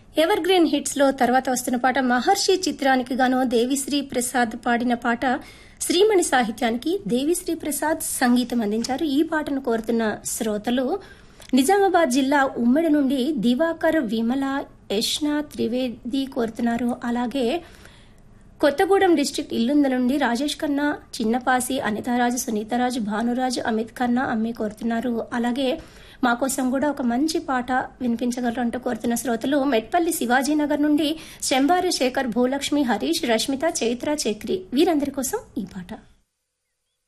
ever green hits లో తర్వాత వస్తున్న పాట మహర్షి చిత్రానికి గాను దేవిశ్రీ ప్రసాద్ పాడిన పాట శ్రీమణి సాహిత్యానికి దేవిశ్రీ ప్రసాద్ సంగీతం అందించారు ఈ పాటను కోరుతున్న శ్రోతలు నిజామాబాద్ జిల్లా ఉమ్మడి నుండి దివాకర్ విమల యష్నా త్రివేది కోరుతున్నారు అలాగే కొత్తగూడెం డిస్టిక్ ఇల్లుంద నుండి రాజేష్ ఖన్నా చిన్నపాసి అనితారాజు సునీతారాజు భానురాజు అమిత్ ఖన్నా అమ్మి కోరుతున్నారు అలాగే మా కోసం కూడా ఒక మంచి పాట వినిపించగలరు అంటూ కోరుతున్న శ్రోతలు మెట్పల్లి శివాజీనగర్ నుండి శంబారి శేఖర్ భూలక్ష్మి హరీష్ రష్మిత చైత్ర చక్రి వీరందరి కోసం ఈ పాట